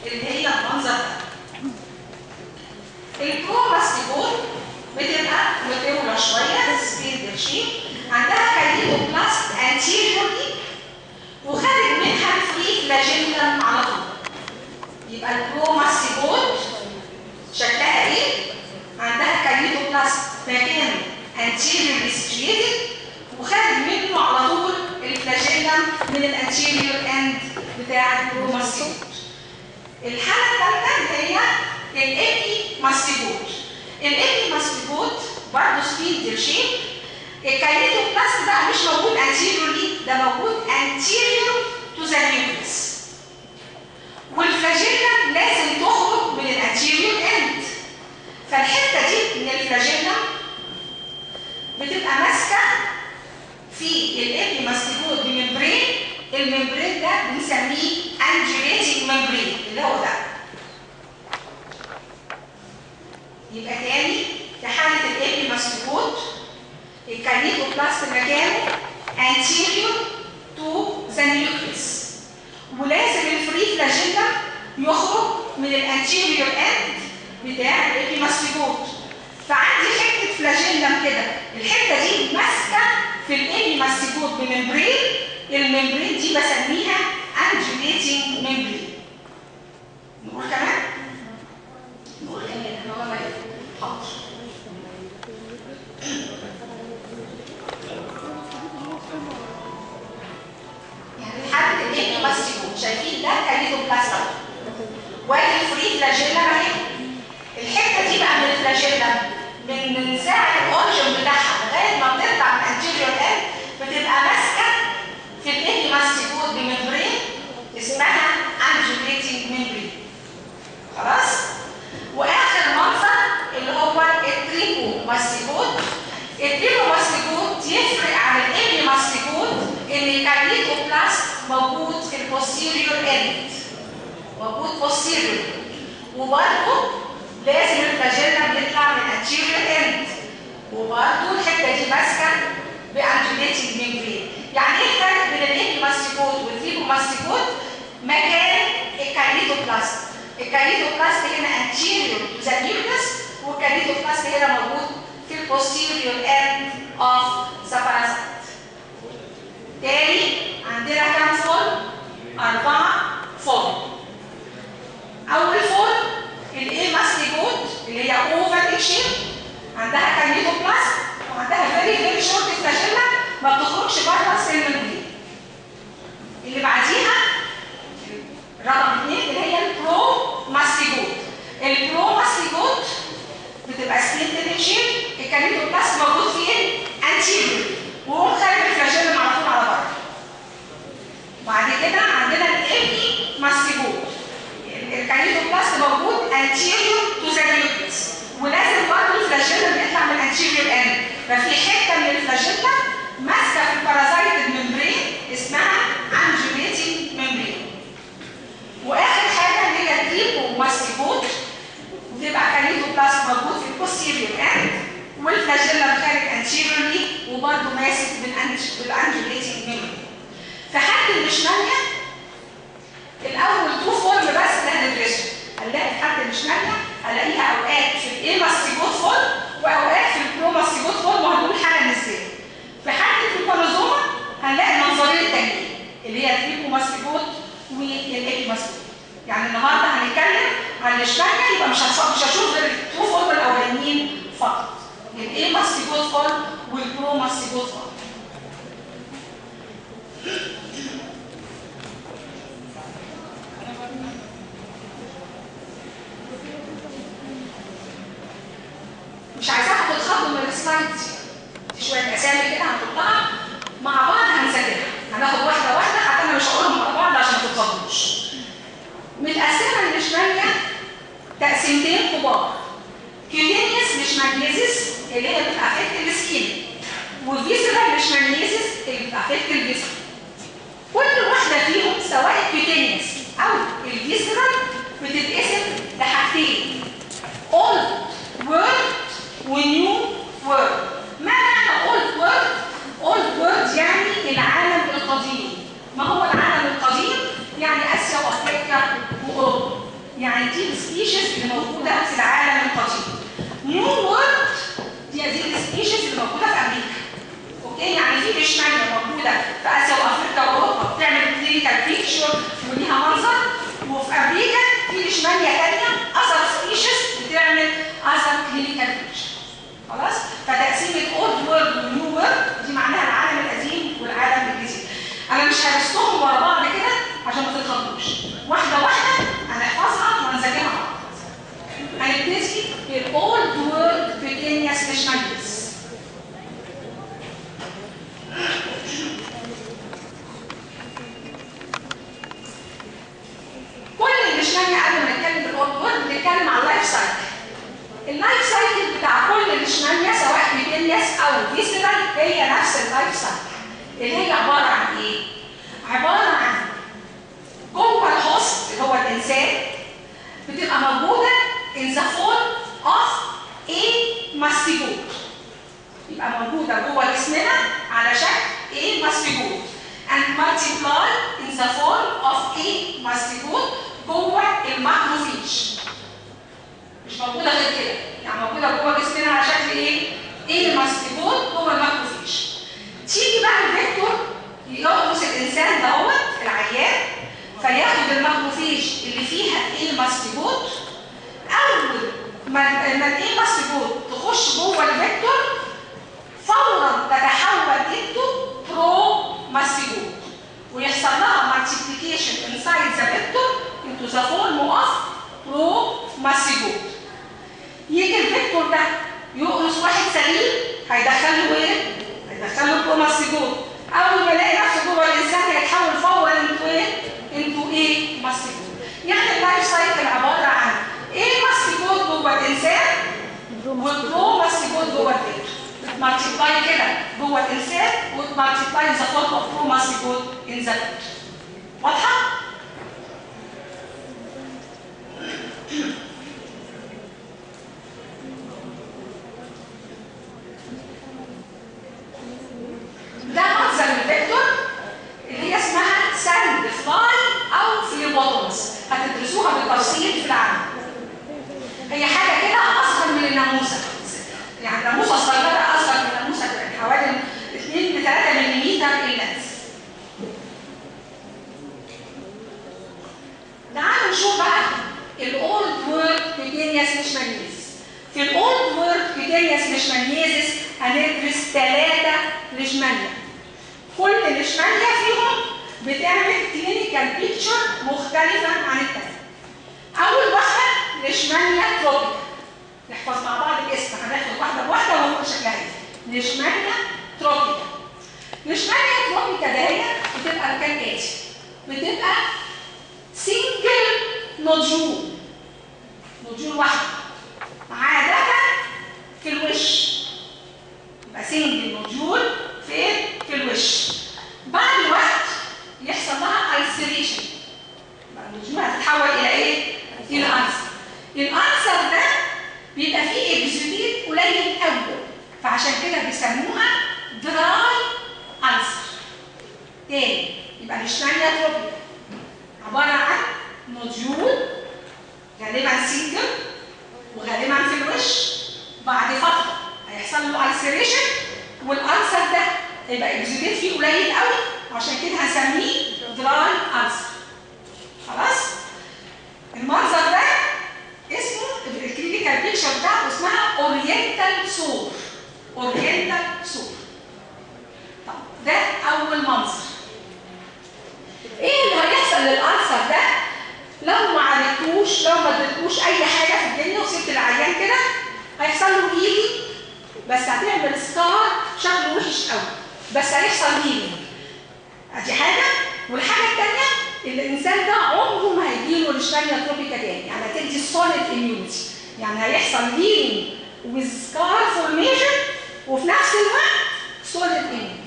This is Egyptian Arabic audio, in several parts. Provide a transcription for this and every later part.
اللي هي المنظر ده البروماستيبول بتبقى مطولة شوية سبيد شيب عندها كاليدوبلاست انتيريورلي وخارج منها الفري فلاجيلم على طول يبقى البروماستيبول شكلها ايه؟ عندها كاليدوبلاست مكان انتيريورلي ستريتد وخارج منه على طول الفلاجيلم من الانتيريور اند بتاع البروماستيبول الحالة الثالثة اللي هي الابي ماستيبوت الابي ماستيبوت برضه سبيد شيب الكاينيتوبلاست بقى مش موجود انتيريورلي ده موجود انتيريور تو ذا نيوكليس والفلاجيلا لازم تخرج من الانتيريور اند فالحته دي من الفلاجيلا بتبقى ماسكه في الابي ماستيبوت بممبرين الممبرين ده بنسميه انجيوليتنج ممبرين اللي هو ده يبقى تاني في حالة الابي ماستيبوت الكارنيكوبلاست مكانه anterior to the nucleus ولازم الفري فلاجيلا يخرج من الانتيريور اند بتاع الابي ماستيبوت فعندي حته فلاجيلا كده الحته دي ماسكه في الابي ماستيبوت بممبرين الممبرين دي بسميها undulating membrane نقول كمان نقول كمان انا والله حاضر يعني لحد الايه ماستيكو شايفين ده كاليدوبلاستا وادي الفري فلاجيلا اهي الحته دي بقى من الفلاجيلا من من ساعه الاوريجن بتاعها لغايه ما بتطلع من انتيريور اند بتبقى ماسكه في الايه ماستيكوت بممبرين اسمها انجوليتنج ممبرين خلاص واخر منظر اللي هو التريبو ماستيكوت التريبو ماستيكوت يفرق عن الابي ماستيكوت ان الكارنيكوبلاست موجود في البوستيريور اند موجود بوستيريور وبرضه لازم الفلاجيلا بيطلع من الانتيريور اند وبرضه الحته دي ماسكه بانجوليتنج ممبرين يعني ايه الفرق بين الابي ماستيكوت والتريبو ماستيكوت مكان الكارنيتوبلاست الكارنيتوبلاست هنا anterior to the nucleus والكارنيتوبلاست هنا موجود في البوستيريور end of the parasite تاني عندنا كام فول؟ أربعة فول أول فول الإيه ماستيكوت اللي هي اوفر شيب عندها كارنيتوبلاست وعندها فيري فيري شورت فلاجيلا ما بتخرجش بره السن المدير اللي بعديها رقم اثنين اللي هي البرو ماستيجوت البرو ماستيجوت بتبقى سبليت شيب الكارنيتوبلاست موجود فين؟ انتيريور وهو خارج الفلاجيلا على طول على بره بعد كده عندنا الابي ماستيجوت الكارنيتوبلاست موجود انتيريور تو ذا نيوكليس ولازم برضه الفلاجيلا بيطلع من الانتيريور اند ففي حته من الفلاجيلا ماسكه في البارازايت ممبرين اسمها انجوليتنج ممبرين واخر حاجه اللي هي الديبو ماستيبوت بتبقى كارنيتوبلاست موجود في البوستيريور اند والفلاجيلا خارج انتيريورلي وبرضه ماسك بالانجوليتنج ممبرين في حالة المشمالية الاول تو فورم بس اللي هندرسه هنلاقي في حالة المشمالية هلاقيها اوقات في الايه ماستيبوت فورم واوقات في البرو ماستيبوت فورم وهنقول حاله نسبيه في حاله البانوزوما هنلاقي المنظرين التانيين اللي هي التريبو ماستيبوت والايبي ماستيبوت يعني النهارده هنتكلم عن الاشمالية يبقى مش هشوف مش هشوف غير التو فورم الاولانيين فقط الايه ماستيبوت فورم والبرو ماستيبوت فورم مش عايزاكم تتخضوا من السلايد دي في شويه اسامي كده هنحطها مع بعض هنذاكرها هناخد واحده واحده حتى انا مش هقولهم مع بعض عشان ما تتخضوش متقسمه الاشماليه تقسيمتين كبار كيوتينيوس ليشمانيزيس اللي هي بتافكت السكين وفيسرال ليشمانيزيس اللي بتافكت الجسم كل واحده فيهم سواء الكيوتينيوس او الفيسرال بتتقسم لحاجتين اولد وورد ونيو وورد ما معنى اولد وورد اولد وورد يعني العالم القديم ما هو العالم القديم يعني اسيا وافريقيا واوروبا يعني دي السبيشيز اللي موجوده في العالم القديم نيو وورد دي دي السبيشيز اللي موجوده في امريكا اوكي يعني في ليشمانيا موجوده في اسيا وافريقيا واوروبا بتعمل كلينيكال بيكشر وليها منظر وفي امريكا في ليشمانيا ثانيه اذر سبيشيز بتعمل اذر كلينيكال بيكشر خلاص فتقسيمه اولد وورد ونيو وورد دي معناها العالم القديم والعالم الجديد انا مش هرسهم ورا بعض كده عشان ما تتخضوش واحده واحده هنحفظها وهنذاكرها مع بعض هنبتدي بالاولد وورد بيتينياس ليشمانيوس كل الليشمانيا قبل ما نتكلم بالاولد وورد بنتكلم على اللايف سايكل اللايف سايكل بتاع كل الليشمانيا سواء بيتينياس او فيسرال هي نفس اللايف سايكل اللي هي عباره عن ايه؟ عباره عن جوه الهوست اللي هو الانسان بتبقى موجوده in the form of a mastigote يبقى موجوده جوه جسمنا على شكل a mastigote and multiply in the form of a mastigote جوه الماكروفيج مش موجوده غير كده يعني موجوده جوه جسمنا على شكل ايه؟ ايه الماستيجوت جوه الماكروفيج تيجي بقى الفيكتور يقرص الانسان دوت العيان فياخد الماكروفيج اللي فيها ايه الماستيجوت اول ما ما الايه الماستيجوت تخش جوه الفيكتور فورا تتحول انتو برو ماستيجوت ويحصل لها مالتيبليكيشن انسايد ذا فيكتور انتو ذا فورم اوف برو ماستيجوت يجي الفيكتور ده يقرص واحد سليم هيدخله ايه؟ هيدخله برو ماستيجوت اول ما يلاقي نفسه جوه الانسان هيتحول فورا انتو ايه؟ انتو ايه؟ ماستيجوت يعني اللايف سايكل عباره عن ايه ماستيجوت جوه الانسان وبرو ماستيجوت جوه الفيكتور بتمالتيبلاي كده جوه الانسان وتمالتيبلاي ذا فورم اوف برو ماستيجوت ان ذا فيكتور واضحه؟ ده منظر الفيكتور اللي هي اسمها ساند فلاي او فليبوتومس هتدرسوها بالتفصيل في العمل هي حاجه كده اصغر من الناموسه يعني ناموسه صغيره اصغر من الناموسه حوالي 2 ل 3 ملم اللانس تعالوا نشوف بقى الاولد وورد بيتينياس ليشمانيزيس في الاولد وورد بيتينياس ليشمانيزيس هندرس ثلاثه ليشمانيا كل ليشمانيا فيهم بتعمل كلينيكال بيكتشر مختلفه عن الثانيه اول واحده ليشمانيا تروبيكا نحفظ مع بعض الاسم هناخد واحده بواحده ونقول شكلها ايه ليشمانيا تروبيكا ليشمانيا تروبيكا دهيت بتبقى كالاتي بتبقى سنجل نودجول نودجول واحده عاده في الوش يبقى سنجل نودجول فين في الوش بعد الوقت يحصل لها السريشن يبقى النودجول هتتحول الى ايه الى انسر الانسر ده بيبقى فيه اكزوديت قليل قوي فعشان كده بيسموها دراي انسر تاني يبقى الاشمعنى تروبيكال عبارة عن نوديول غالبا سنجل وغالبا في الوش بعد فترة هيحصل له السريشن والألسر ده هيبقى اكزوديت فيه قليل قوي وعشان كده هنسميه دراي ألسر خلاص المنظر ده اسمه الكلينيكال بيكشر بتاعته اسمها اورينتال سور اورينتال سور طب ده اول منظر ايه اللي هيحصل للألسر ده لو ما عالجتوش لو ما اديتوش اي حاجه في الدنيا وسبت العيان كده هيحصل له هيلينج بس هتعمل سكار شكله وحش قوي بس هيحصل هيلينج ادي حاجه والحاجه الثانيه الانسان ده عمره ما هيجيله الاشتانيا تروبيكا تاني يعني هتدي سوليد اميونيتي يعني هيحصل هيلينج ويز سكار فورميشن وفي نفس الوقت سوليد اميونيتي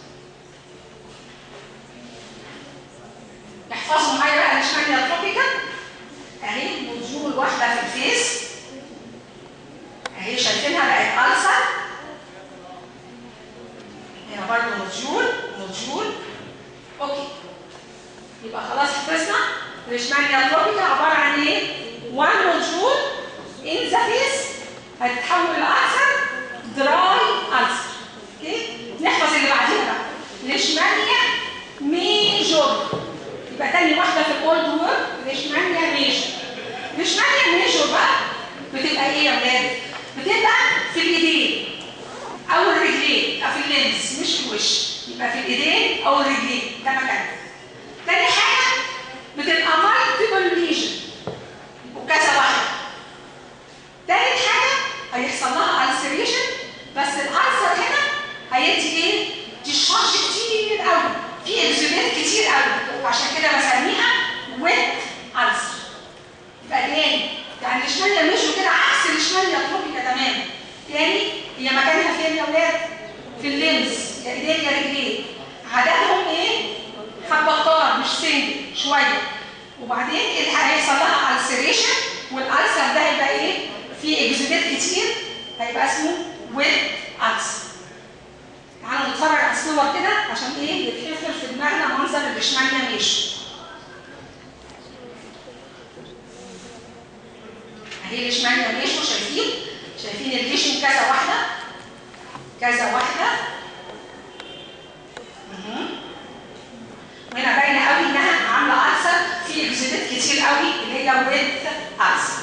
احفظوا معايا بقى الاشمعنى تروبيكا اهي نوديول واحده في الفيس اهي شايفينها بقت ألسر هنا برضه نوديول نوديول اوكي يبقى خلاص حفظنا ليشمانيا تروبيكا عباره عن ايه؟ وان نوديول ان ذا فيس هتتحول لألسر دراي ألسر اوكي نحفظ اللي بعديها بقى ليشمانيا ميجور يبقى تاني واحده في الاولد وورد ليشمانيا ميجور ليشمانيا ميجور بقى بتبقى ايه يا ولاد؟ بتبقى في الايدين او الرجلين او في اللينس مش في الوش يبقى في الايدين او الرجلين ده مكانها تاني حاجه بتبقى مالتيبل ليجن وكذا واحده تالت حاجه هيحصل لها ulceration بس الالسر هنا هيدي ايه؟ ديشارج كتير قوي في اكزودات كتير قوي عشان كده بسميها ويت ulcer يبقى تاني يعني الاشماليا مشوا كده عكس الاشماليا تروبيكا تماما تاني هي مكانها فين يا ولاد؟ في اللينس يا ايدين يا رجلين عددهم ايه؟ حبة كتار مش سنجل شوية وبعدين اللي هيحصل لها ulceration والالسر ده هيبقى ايه؟ في اكزودات كتير هيبقى اسمه ويت ulcer تعالوا نتفرج على الصور كده عشان ايه يتحفر في دماغنا منظر الاشماليا ماشي اهي الاشماليا ماشي شايفين شايفين الليشن كذا واحده كذا واحده مهم. وهنا باينه قوي انها عامله ألسر في اكزودات كتير قوي اللي هي ويت ألسر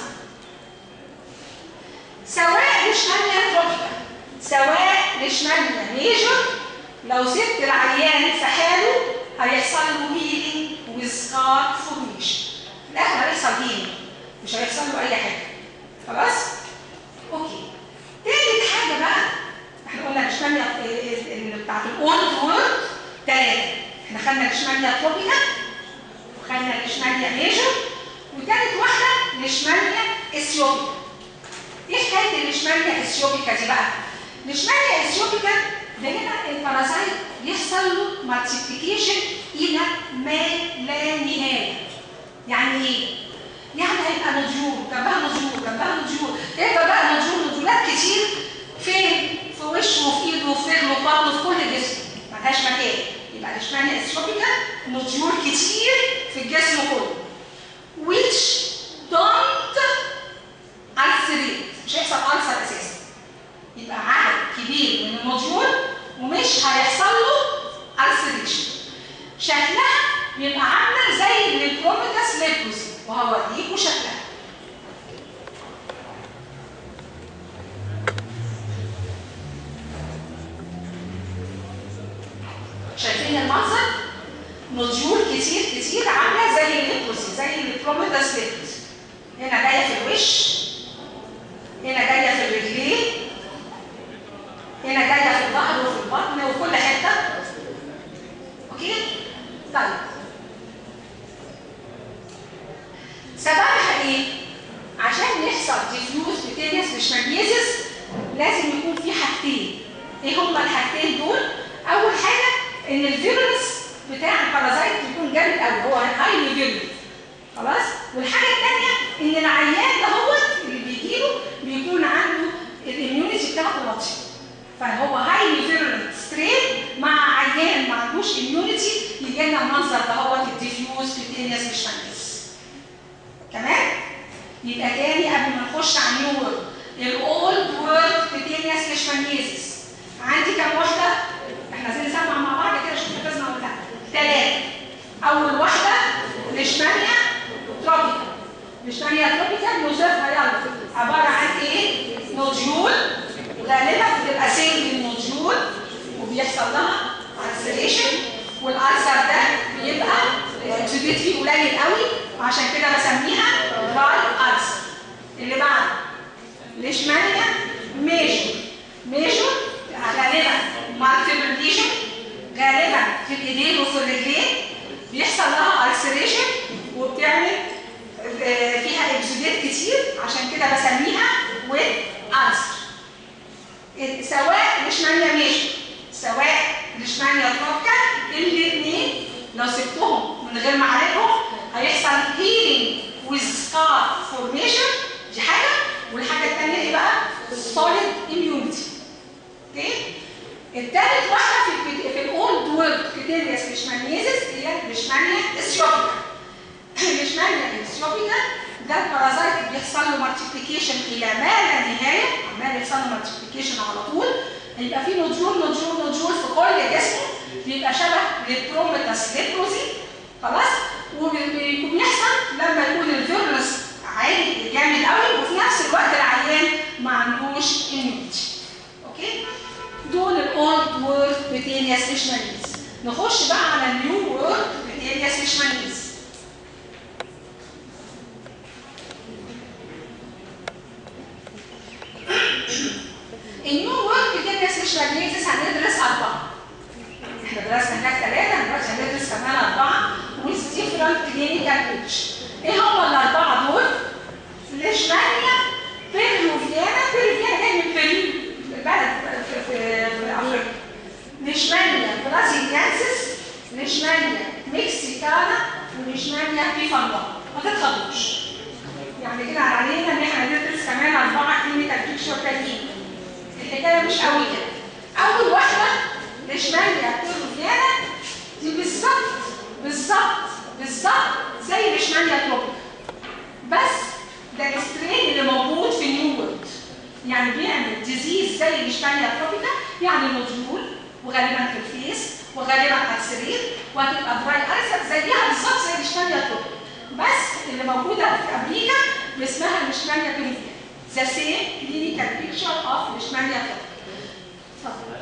سواء لشماليا تروبيكا سواء لشماليا ميجور لو سبت العيان في حاله هيحصل له هيلينج وسكار فورميشن في الاخر هيحصل هيلينج مش هيحصل له اي حاجه خلاص اوكي تالت حاجه بقى احنا قلنا لشماليا اللي بتاعت الاولد وورد ثلاثه احنا خدنا لشماليا تروبيكا وخدنا لشماليا ميجور وتالت واحده لشماليا اثيوبيا ايه حكايه الاشماليا اثيوبيكا دي بقى؟ الاشماليا اثيوبيكا ده هنا البارازايت بيحصل له مالتيبليكيشن الى ما لا نهايه. يعني ايه؟ يعني هيبقى نوديول جنبها نوديول جنبها نوديول يبقى بقى نوديول نوديولات كتير فين؟ في وشه وفي ايده وفي رجله وفي بطنه في كل الجسم ملهاش مكان يبقى الاشماليا اثيوبيكا نوديول كتير في الجسم كله. which don't ulcerate مش هيحصل ألسر أساسا يبقى عدد كبير من الموديول ومش هيحصل له ulceration شكلها بيبقى عامله زي الليبروميتاس ليبروسي وهوريكوا شكلها شايفين المنظر نوديول كتير كتير عامله زي الليبروسي زي الليبروميتاس ليبروسي هنا جايه في الوش هنا جايه في الرجلين هنا جايه في الظهر وفي البطن وفي كل حته اوكي طيب سببها ايه عشان يحصل ديفيوز بتينيس مش ماجنيزيس لازم يكون في حاجتين ايه هما الحاجتين دول اول حاجه ان الفيرنس بتاع البارازايت يكون جامد قوي هو هايلي فيرنس خلاص والحاجه الثانيه ان العيان ده هو اللي بيجيله بيكون عنده الاميونيتي بتاعته واطيه فهو هايلي فيرنت سترين مع عيان ما عندوش اميونيتي يجي لنا المنظر ده هو الديفيوز كوتينيوس مش مانيس تمام يبقى تاني قبل ما نخش على النيو وورد الاولد وورد كوتينيوس ليشمانيزيس عندي كام واحده احنا عايزين نسمع مع بعض كده شوف حفظنا ولا لا ثلاثه اول واحده ليشمانيا تروبيكا ليشمانيا تروبيكا نوصفها يلا عباره عن ايه نوديول غالبا بتبقى سنجل نوديول وبيحصل لها ulceration والالسر ده بيبقى الاكسوديت فيه قليل قوي وعشان كده بسميها دراي السر اللي بعده ليشمانيا ميجور ميجور غالبا مالتيبل ليجن غالبا في الايدين وفي الرجلين بيحصل لها ulceration وبتعمل فيها اكسوديت كتير عشان كده بسميها ويت ألسر سواء ليشمانيا ميجور سواء ليشمانيا تروبيكا الاثنين لو سبتهم من غير ما اعالجهم هيحصل هيلينج ويز سكار فورميشن دي حاجه والحاجه الثانيه ايه بقى؟ سوليد اميونيتي اوكي الثالث واحده في ال في الاولد وورد كريتيرياس ليشمانيزيس هي ليشمانيا اثيوبيا ليشمانيا ده البارازايت بيحصل له مالتيبليكيشن الى ما لا نهايه عمال يحصل له مالتيبليكيشن على طول يبقى في نوديول نوديول نوديول في كل جسمه بيبقى شبه للبروميتاس ليبروزي خلاص وبيحصل لما يكون الفيرنس عالي جامد قوي وفي نفس الوقت العيان ما عندوش immunity اوكي دول الاولد وورد بتيلياس ليشمانيز نخش بقى على النيو وورد بتيلياس ليشمانيز النيو وورد بتيلياس ليشمانيز هندرس اربعه احنا درسنا هناك ثلاثه دلوقتي هندرس كمان اربعه with different clinical age ايه هم الاربعه دول؟ ليشمانيا بيروفيانا بيروفيانا جاي من بيرو بلد في, في, في افريقيا ليشمانيا برازيليانسيس ليشمانيا مكسيكانا وليشمانيا بيفانوا ما تتخضوش يعني كده علينا ان احنا ندرس كمان اربعه كلينيكال بيكشر تانيين الحكايه مش قوي كده اول واحده ليشمانيا بيروفيانا دي بالظبط بالظبط بالظبط زي ليشمانيا تروبيك بس ده السترين اللي موجود في نيو وورد يعني بيعمل ديزيز زي الاشبانيا تروبيكا يعني نوديول وغالبا في الفيس وغالبا على السرير وهتبقى دراي ايسر زيها بالظبط زي الاشبانيا تروبيكا بس اللي موجوده في امريكا اسمها الاشبانيا تروبيكا ذا سيم كلينيكال بيكتشر اوف الاشبانيا تروبيكا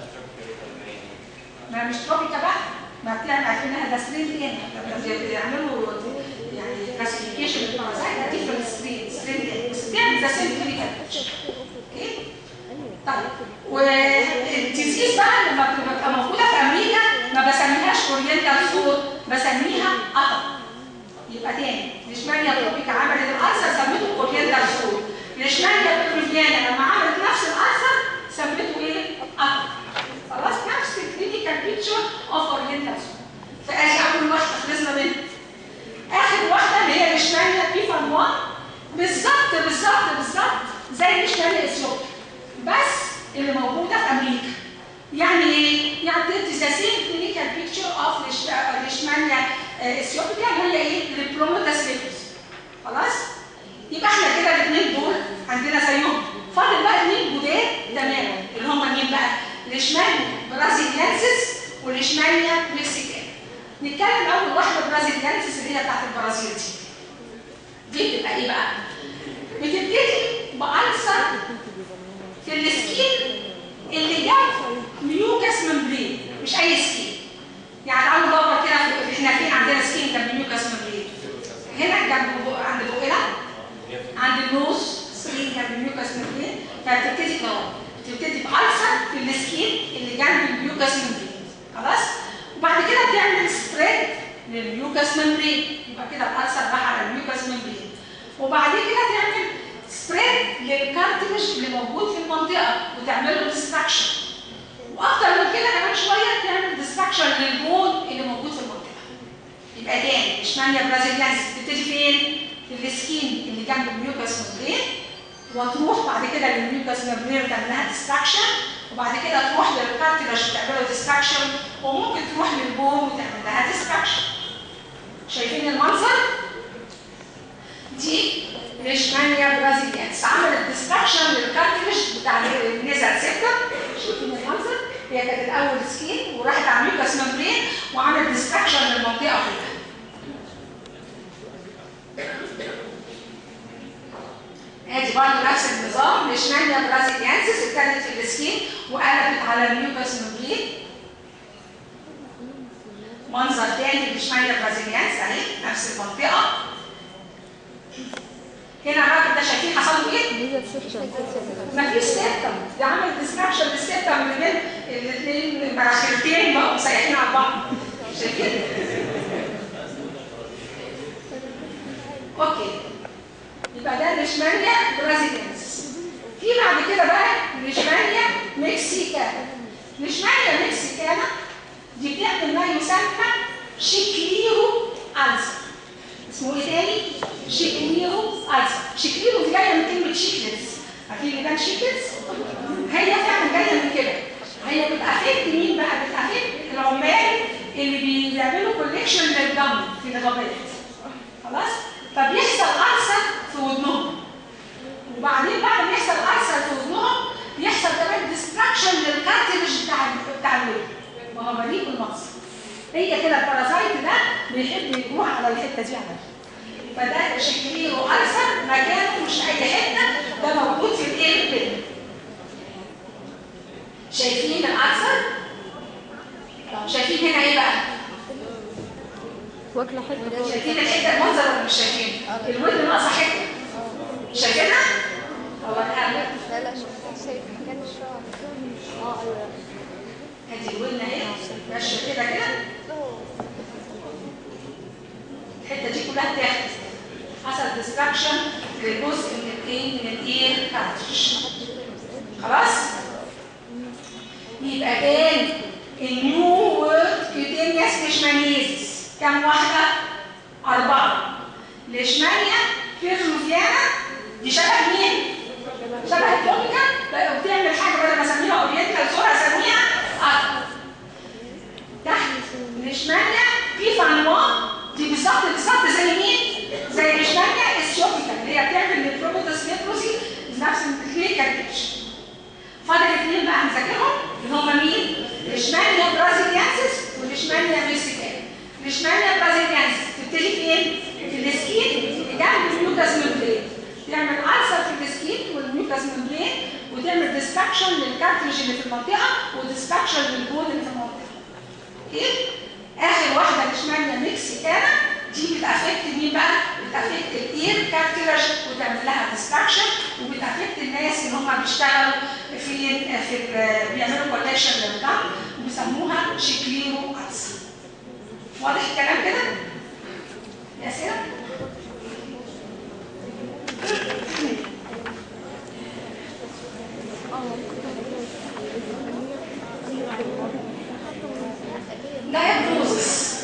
ما مش تروبيكا بقى ما بتعمل عارفينها ده سترين تاني بيعملوا يعني كلاسيفيكيشن للبارازايت ده ديفرنت سترين سترين تاني بس بتعمل ذا سيم كلينيكال بيكتشر اوكي طيب والديزيز بقى لما بتبقى موجوده في امريكا ما بسميهاش اورينتال فود بسميها قطر يبقى تاني ليشمانيا تروبيكا عملت الالسر سميته اورينتال فود ليشمانيا بيروفيانا لما عملت نفس الالسر سميته ايه؟ قطر خلاص نفس الكلينيكال بيكتشر اوف اورينتال فود فادي اول واحده خلصنا منها اخر واحده اللي هي ليشمانيا بيفان 1 بالظبط بالظبط بالظبط زي ليشمانيا اثيوبيا بس اللي موجوده في امريكا يعني ايه؟ يعني تدي ذا سيم كلينيكال بيكتشر اوف ليشمانيا اثيوبيا اللي هي ايه؟ البروموتاس ليبوس خلاص؟ يبقى احنا كده الاثنين دول عندنا زيهم فاضل بقى اثنين جداد تماما اللي هم مين بقى؟ ليشمانيا برازيليانسيس وليشمانيا مكسيكان نتكلم اول واحده برازيليانسيس اللي هي بتاعت البرازيل دي دي بتبقى ايه بقى؟ بتبتدي بألسر في السكين اللي جنب ميوكس ممبرين مش اي سكين يعني تعالوا ندور كده احنا فين عندنا سكين جنب ميوكس ممبرين هنا جنب بق... عند بقنا عند النوز سكين جنب ميوكس ممبرين فبتبتدي كده بتبتدي بألسر في السكين اللي جنب الميوكس ممبرين خلاص وبعد كده بتعمل سبريد للميوكس ممبرين يبقى كده الألسر راح على الميوكس ممبرين وبعد كده تعمل سبريد للكارتلج اللي موجود في المنطقه وتعمل له ديستراكشن واكتر من كده كمان شويه تعمل ديستراكشن للبون اللي موجود في المنطقه يبقى تاني اشمعنى برازيليانس بتبتدي فين؟ في السكين اللي جنب الميوكس ممبرين وتروح بعد كده للميوكس ممبرين وتعمل لها ديستراكشن وبعد كده تروح للكارتلج وتعمل له ديستراكشن وممكن تروح للبون وتعمل لها ديستراكشن شايفين المنظر؟ دي ليشمانيا برازيليانس عملت ديستراكشن للكارتلج بتاع النزل سيبتم شايفين المنظر هي كانت الاول سكين وراحت على ميوكس ممبرين وعملت ديستراكشن للمنطقه كلها ادي برضه نفس النظام ليشمانيا برازيليانسيس ابتدت في السكين وقلبت على الميوكس ممبرين منظر تاني ليشمانيا برازيليانس اهي نفس المنطقه هنا الراجل ده شايفين حصل له ايه؟ مفيش سيبتم ده عمل ديستراكشن للسيبتم اللي بين الاثنين مناخيرتين بقوا مسيحين على بعض شايفين؟ اوكي يبقى ده ليشمانيا برازيليانس في بعد كده بقى ليشمانيا مكسيكانا ليشمانيا مكسيكانا دي بتعمل ما يسمى شيكليرو ألسر اسمه ايه تاني؟ شيكليرو ألسر شيكليرو دي جايه من كلمه شيكلز عارفين اللي كان شيكلز؟ هي فعلا جايه من كده هي بتأفكت مين بقى؟ بتأفكت العمال اللي بيعملوا كوليكشن للدم في الغابات خلاص؟ فبيحصل ألسر في هي كده البارازايت ده بيحب يروح على الحته دي على فده شكليله ألسر مكانه مش في اي حته ده موجود في الايه كده شايفين الألسر شايفين هنا ايه بقى واكله حته شايفين الحته المنظر ولا مش شايفين الودن ناقصه حته شايفينها هو الحاجه لا لا شايف كان الشعر اه ايوه ادي الودن اهي ماشيه كده كده الحته دي كلها تحت حصل ديستراكشن لجزء من الايه من الاير كارتش خلاص يبقى تاني النيو وورد كيوتينيوس ليشمانيزيس كم واحده اربعه ليشمانيا فيرجوفيانا دي شبه مين شبه التوميكا بتعمل حاجه بدل ما اسميها اورينتال صوره اسميها ارض تحت الاشمانيا في فانوا دي بالظبط بالظبط زي مين؟ زي الاشمانيا الشوفيكا اللي هي بتعمل البروبوتس نيتروسي نفس الكلينيكال بيتش فاضل اثنين بقى هنذاكرهم اللي هم مين؟ الاشمانيا برازيليانسيس والاشمانيا ميكسيكان الاشمانيا برازيليانسيس تبتدي فين؟ في السكين جنب الميوكاس ممبرين تعمل ألسر في السكين والميوكاس ممبرين وتعمل ديستراكشن للكارتريج اللي في المنطقه وديستراكشن للبود اللي في المنطقه اوكي اخر واحده الاشمانيا ميكسيكانا دي بتافكت مين بقى بتافكت الاير كارتريج وتعمل لها ديستراكشن وبتافكت الناس اللي هم بيشتغلوا في في ال- بيعملوا كولكشن للدم وبيسموها شكليرو ألسر واضح الكلام كده يا سيدي diagnosis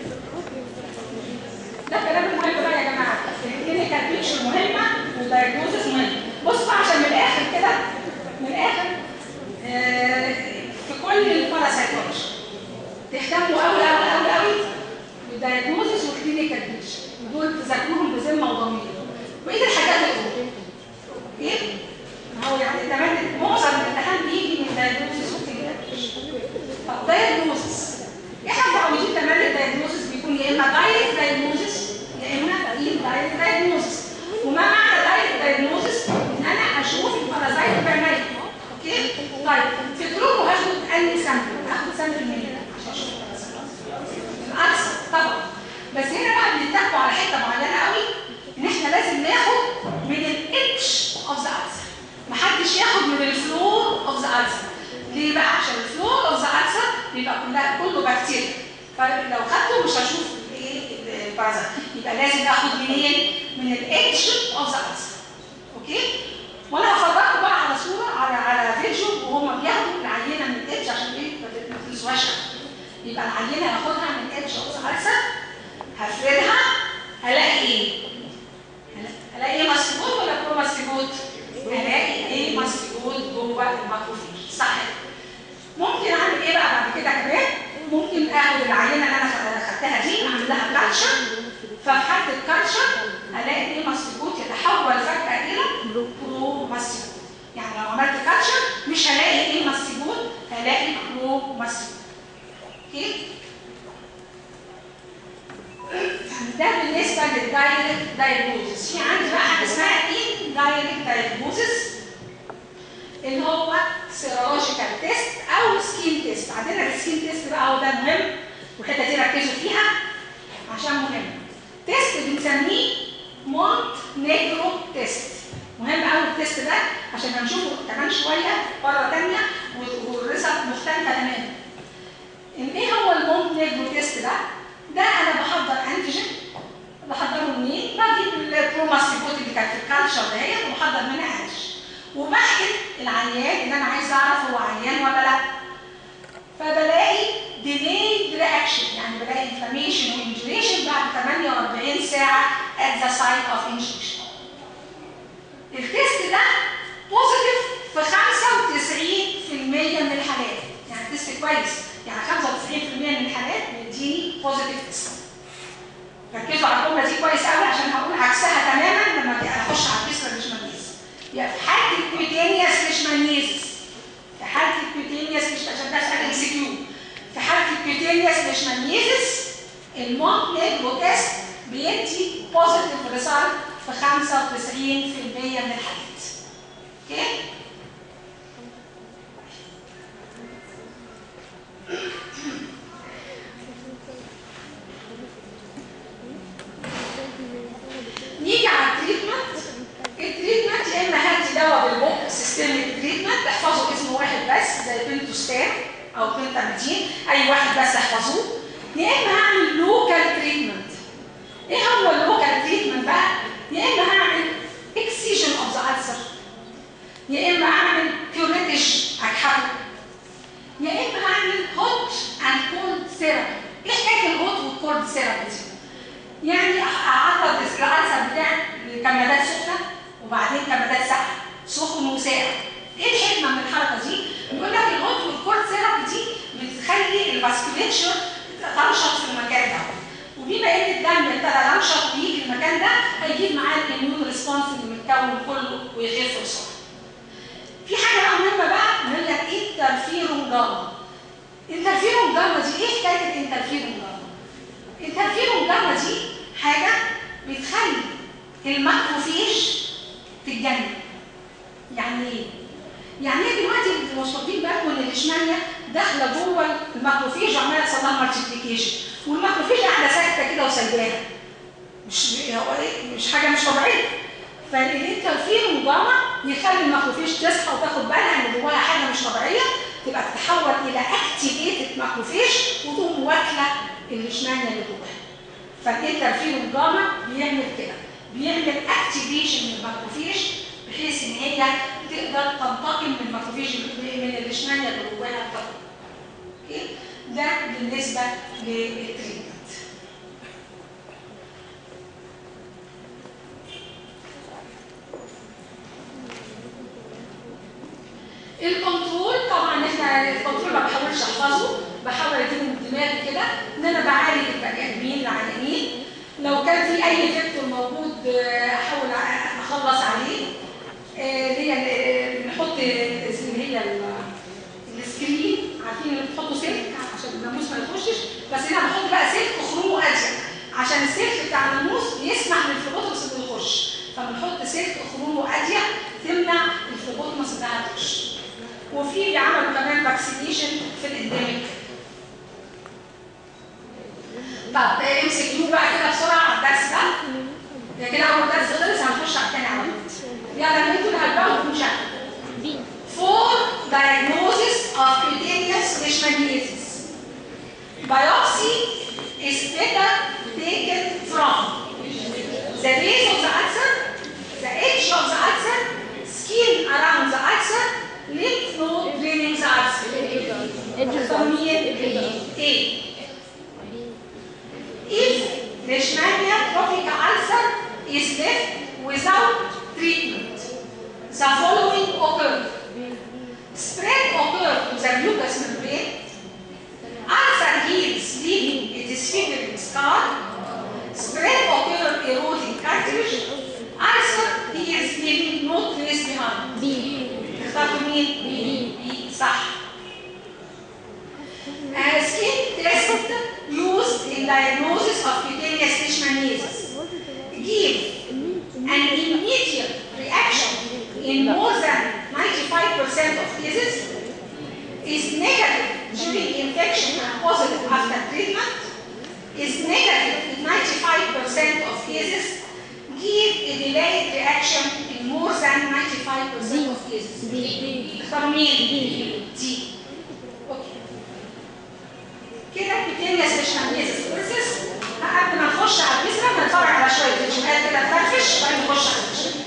ده كلام مهم بقى يا جماعه الكلينيكال بيكشر مهمه والدايجنوزس مهم بص بقى عشان من الاخر كده من الاخر آه، في كل الباراسايكولوجي تهتموا قوي قوي قوي قوي بالدايجنوزس والكلينيكال بيكشر دول تذاكروهم بذمه وضمير وايه الحاجات اللي ايه؟ ما هو يعني كمان معظم الامتحان بيجي من دايجنوزس والكلينيكال بيكشر طب دايجنوزس احنا متعودين كمان الدايجنوزس بيكون يا اما دايركت دايجنوزس يا اما دايركت دايجنوزس وما معنى دايركت دايجنوزس ان انا اشوف البارازايت بعيني اوكي طيب في الجروب هاخد انهي سامبل هاخد سامبل منين عشان اشوف البارازايت الأكثر طبعا بس هنا بقى بنتكوا على حته معينه قوي ان احنا لازم ناخد من الاتش اوف ذا ألسر محدش ياخد من الفلور اوف ذا ألسر ليه بقى عشان الفلور اوف ذا ألسر بيبقى كلها كله بكتيريا فلو خدته مش هشوف ايه البارازايت يبقى لازم اخد منين من الاتش اوف ذا ألسر اوكي وانا هفرجكم بقى على صوره على على فيديو وهم بياخدوا العينه من الاتش عشان ايه ما تنسوهاش يبقى العينه هاخدها من اتش اوف ذا هفردها هلاقي ايه؟ هلاقي ايه ماسكوت ولا برو ماسكوت؟ هلاقي ايه ماسكوت جوه الماكروفيج صح ممكن اعمل ايه بقى بعد كده كمان؟ ممكن اخد العينه اللي انا خدتها دي اعمل لها كالتشر ففي حاله الكالتشر هلاقي ايه ماسكوت يتحول فجاه الى برو ماسكوت يعني لو عملت كالتشر مش هلاقي ايه ماسكوت هلاقي برو ماسكوت اوكي ده بالنسبه للدايركت دايجنوزس في عندي بقى حاجه اسمها ان دايركت دايجنوزس اللي هو سيرولوجيكال تيست او سكين تيست عندنا السكين تيست بقى هو ده مهم والحته دي ركزوا فيها عشان مهم تيست بنسميه مونت نيجرو تيست مهم قوي التيست ده عشان هنشوفه كمان شويه مره ثانيه والريزلت مختلفه تماما ان ايه هو المونت نيجرو تيست ده ده انا بحضر انتيجين بحضره منين بجيب البروماسيبوت اللي كانت في الكالتشر دهيت وبحضر منها انتيجين وبحقن العيان ان انا عايز اعرف هو عيان ولا لا فبلاقي delayed reaction يعني بلاقي inflammation وانجريشن بعد 48 ساعه at the site of injection التيست ده بوزيتيف في 95% من الحالات يعني تيست كويس يعني 95% من الحالات بيديني بوزيتيف تيست ركزوا على الجمله دي كويس قوي عشان هقول عكسها تماما لما اخش على الكسر ليشمانيز يعني في حاله الكوتينيوس ليشمانيز في حاله الكوتينيوس مش عشان ده سؤال ام سي كيو في حاله الكوتينيوس ليشمانيز من الحالات اوكي نيجي على التريتمنت التريتمنت يا اما هاتي دواء بالبق سيستميك تريتمنت احفظوا اسم واحد بس زي بنتوستان او بنتاميدين اي واحد بس احفظوه يا اما هعمل لوكال تريتمنت ايه هو اللوكال تريتمنت بقى يا اما هعمل اكسيجن اوف ذا ألسر يا اما اعمل كيوريتج اكحته يا اما هعمل هوت اند كولد سيرابي ايه حكايه الهوت والكولد سيرابي دي يعني اعرض الألسر بتاعي لكمادات سخنه وبعدين كمادات ساقعه سخن وساقع ايه الحكمه من الحركه دي بيقول لك الهوت والكولد سيرابي دي بتخلي الفاسكوليتشر تنشط في المكان ده وبما ان الدم ابتدى ينشط ويجي المكان ده هيجيب معاه الاميون ريسبونس اللي متكون كله ويخف بسرعه في حاجه بقى مهمه بقى بيقول لك انترفيرون جاما انترفيرون جاما دي ايه حكايه الانترفيرون جاما الانترفيرون جاما دي حاجه بتخلي الماكروفيج تتجنن يعني ايه يعني ايه دلوقتي انتوا مش واخدين بالكم ان الاشمانيا داخله جوه الماكروفيج وعماله يحصل لها مالتيبليكيشن والماكروفيج قاعده ساكته كده وسايباها مش هو ايه مش حاجه مش طبيعيه فالانترفيرون جاما يخلي الماكروفيج تصحى وتاخد بالها ان جواها حاجه مش طبيعيه تبقى تتحول الى اكتيفيتد ماكروفيج وتقوم واكله الاشمانيا اللي جواها فالانترفيرون جاما بيعمل كده بيعمل اكتيفيشن للماكروفيج بحيث ان هي تقدر تنتقم من الماكروفيج من الاشمانيا اللي جواها بتاخد اوكي ده بالنسبه للتريتمنت الكنترول طبعا احنا الكنترول ما بحاولش احفظه بحاول اجيبه من دماغي كده ان انا بعالج البني ادمين العيانين لو كان في اي فيكتور موجود احاول اخلص عليه اللي هي نحط اللي هي السكرين عارفين اللي بتحطوا سلك عشان الناموس ما يخشش بس هنا بحط بقى سلك خرومه اضيق عشان السلك بتاع الناموس يسمح للفلوبوتمس انه يخش فبنحط سلك خرومه اضيق تمنع الفلوبوتمس انها تخش وفي بيعملوا كمان فاكسينيشن في الانديميك طب امسك كيو بقى كده بسرعه على الدرس ده كده اول درس خلص هنخش على الثاني على طول يلا انتوا اللي هتبقوا مشاهده For diagnosis of cutaneous leishmaniasis, biopsy is better taken from the base of the ulcer, the edge of the ulcer, skin around the ulcer, lymph node draining the ulcer. A. If Leishmania tropica ulcer is left without treatment, the following occur. Spread occur to the mucous membrane. Ulcer heals, leaving a disfiguring scar. Spread occur eroding cartilage. Ulcer heals, leaving no trace behind. B. اخترتوا مين؟ بي صح. Uh, skin test used in diagnosis of cutaneous leishmaniasis. Give an immediate reaction in more than 95% of cases, is negative during infection and positive after treatment, is negative in 95% of cases, give a delayed reaction in more than 95% of cases. اختاروا مين؟ دي. اوكي. كده كوتينيوس ليشمانيزس بروسيس قبل ما نخش على البذره بنتفرج على شويه فيديوهات كده تفرفش وبعدين نخش على البذره.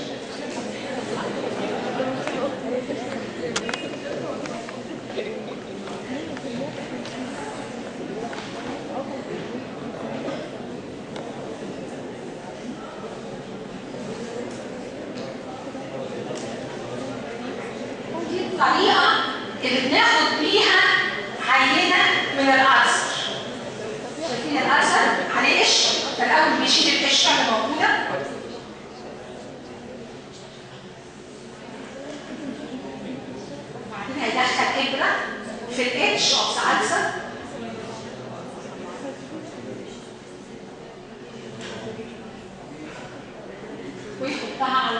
دي الطريقه اللي بناخد بيها عينه من الألسر شايفين الألسر عليه قشر فالأول بيشيل القشرة اللي موجودة وبعدين هيدخل إبرة في الإتش أوف ذا ألسر ويحط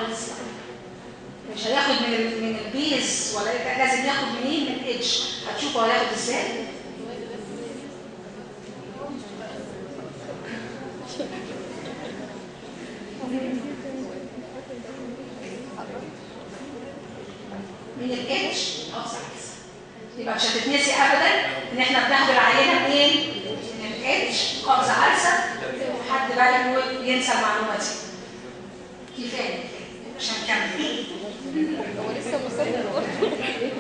خالص مش هياخد من ال- من البيز ولا يبقى لازم ياخد منين من الإيدج هتشوفوا هياخد ازاي من الاتش او سايز يبقى مش هتتنسي ابدا ان احنا بناخد العينه منين من الاتش قبضه عرسه وحد بقى يقول ينسى المعلومه دي كفايه كفايه مش هنكمل هو لسه مصر برضه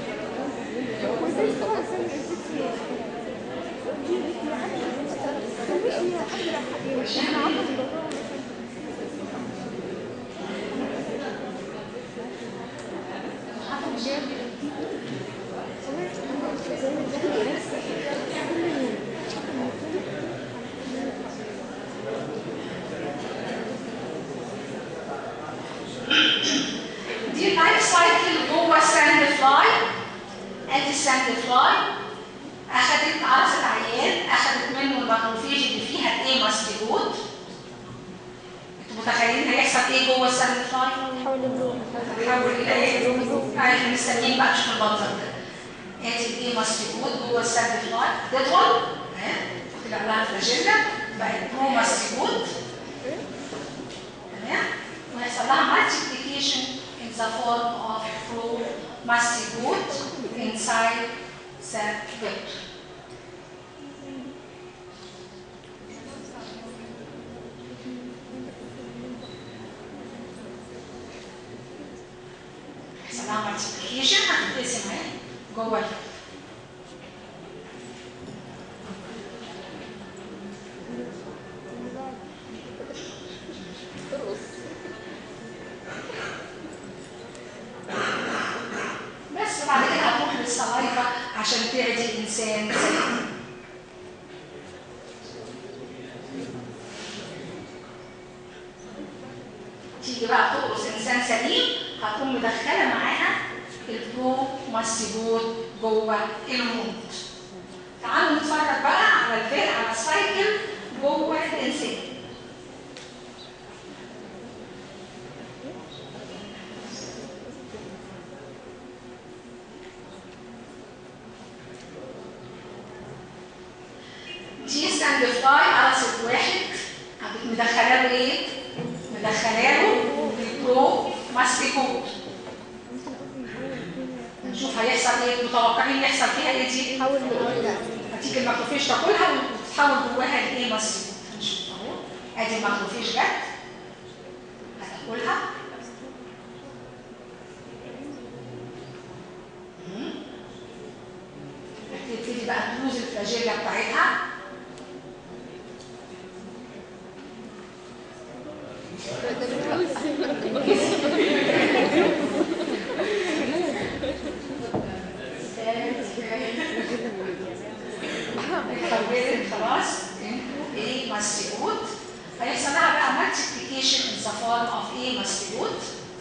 دي اللايف سايكل جوه الساند فلاي ادي الساند فلاي اخذت عرفت عيان اخذت منه الماكروفيج اللي فيها الايه ماستيجود انتوا متخيلين هيحصل ايه جوه الساند فلاي؟ حول الروح تحول الى ايه؟ احنا مستنيين بقى نشوف المنظر ده ادي الايه ماستيجود جوه الساند فلاي تدخل ها كده لها فلاجيلا بقت برو ماستيجود تمام ويحصل لها multiplication in the form of pro-mastigote inside the vector. يحصل لها multiplication هتتقسم اهي جوه الفكر. بس بعد كده هتروح للسلايفا عشان تعدي الانسان سليم. تيجي بقى تقرص انسان سليم هتقوم مدخله معاها البرو ماستيجود جوه الموت تعالوا نتفرج بقى على الفيل على السايكل جوه الانسان دي ستاند فلاي قرصت واحد قامت مدخله له ايه؟ مدخله له البرو ماستيكوت نشوف هيحصل ايه متوقعين يحصل فيها ايه دي؟ حول الروح هتيجي الماكروفيج تاكلها وتتحول جواها لايه ماستيكوت هنشوف اهو ادي الماكروفيج جت هتاكلها مم. هتبتدي بقى تلوز الفلاجيلا بتاعتها اتحولت خلاص into ايه ماستيجوت هيحصل لها بقى multiplication in the form of ايه ماستيجوت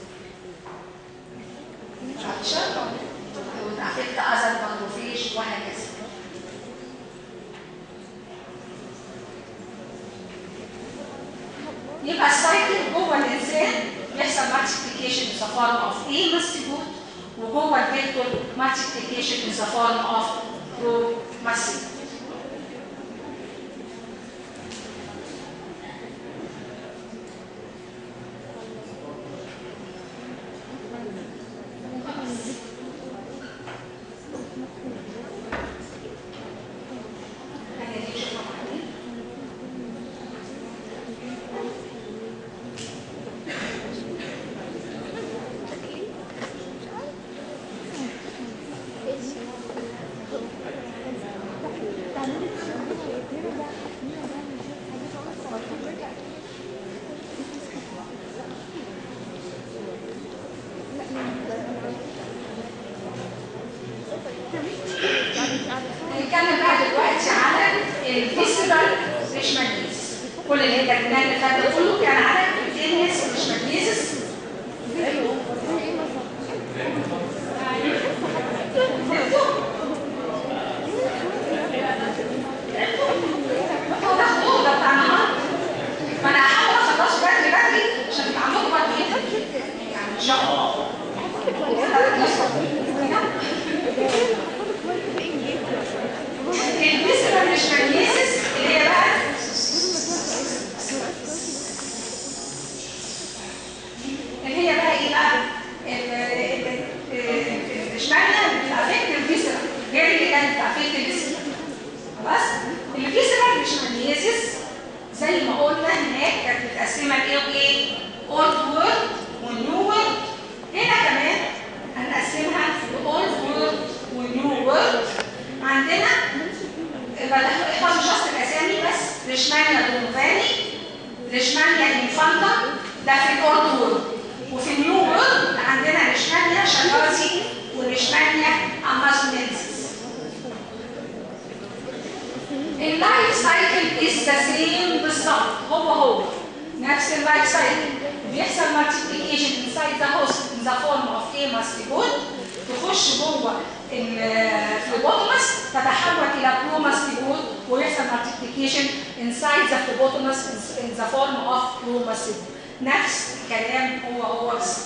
structure وتأفكت other macrophage وهكذا يبقى السايكل جوه الانسان يحصل multiplication in the form of ايه ماستيجوت وجوه الفيكتور multiplication in the form of برو ماستيجوت هي دي شوفها بعدين. هنتكلم بقى دلوقتي على الفيسيبل ليشمانيز كل اللي هي كانت اللي فات كله كان على الكوتينيوس ليشمانيزس هو ده خطوط ده بتاع النهارده ما انا هحاول اخلصه بدري بدري عشان يبقى عندكم برضه ايه شهر الفيسرال مش ماجنيسيس اللي هي بقى اللي هي بقى ايه بقى الاشمعنى بتعفيت الفيسرال غير اللي كانت بتعفيت الجسم خلاص الفيسرال مش ماجنيسيس زي ما قلنا هناك كانت متقسمه لايه وايه اولد وورد ونيو وورد هنا كمان هنقسمها لاولد وورد ونيو وورد عندنا احفظ مش اصل الاسامي بس ليشمانيا دونوفاني ليشمانيا انفانتا ده في الاولد وورد وفي النيو وورد عندنا ليشمانيا شغازي وليشمانيا امازونينسيس اللايف سايكل از ذا سيم بالظبط هو هو نفس اللايف سايكل بيحصل مالتيبليكيشن انسايد ذا هوست ان ذا فورم اوف ايه ماستيبول تخش جوه الفليبوتومس تتحول الى بروماستيبول ويحصل مالتيبليكيشن انسايد ذا فليبوتومس ان ذا فورم اوف بروماستيبول نفس الكلام هو هو بالظبط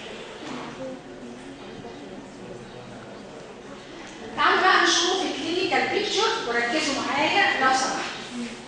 تعالوا بقى نشوف الكلينيكال بيكتشر وركزوا معايا لو سمحتوا.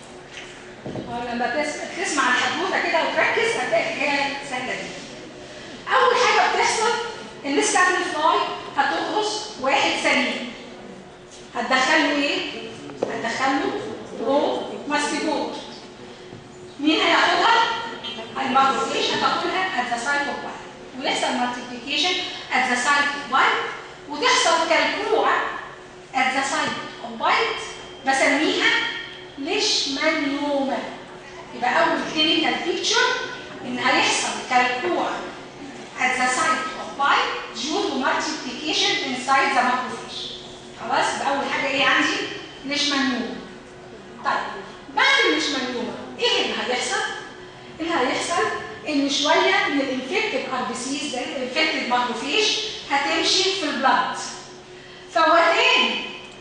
لما تسمع الحدوته كده وتركز هتلاقي الحكايه سهله جدا. اول حاجه بتحصل ان الستاتين فلاي هتقرص واحد سليم. هتدخله ايه؟ هتدخله برو ماستيبوت. مين هياخدها؟ الماكروفيج هتاخدها at the site of one. ويحصل multiplication at the site of one وتحصل كالكوع at the site of white بسميها ليشمانيوما يبقى اول كلينيكال بيكتشر ان هيحصل كالكوع at the site of white due to multiplication inside the macrophage خلاص يبقى اول حاجه ايه عندي ليشمانيوما طيب بعد الليشمانيوما ايه اللي هيحصل؟ اللي هيحصل ان شويه من الانفكتد اربسيز الانفكتد ماكروفيج هتمشي في البلد فوقتين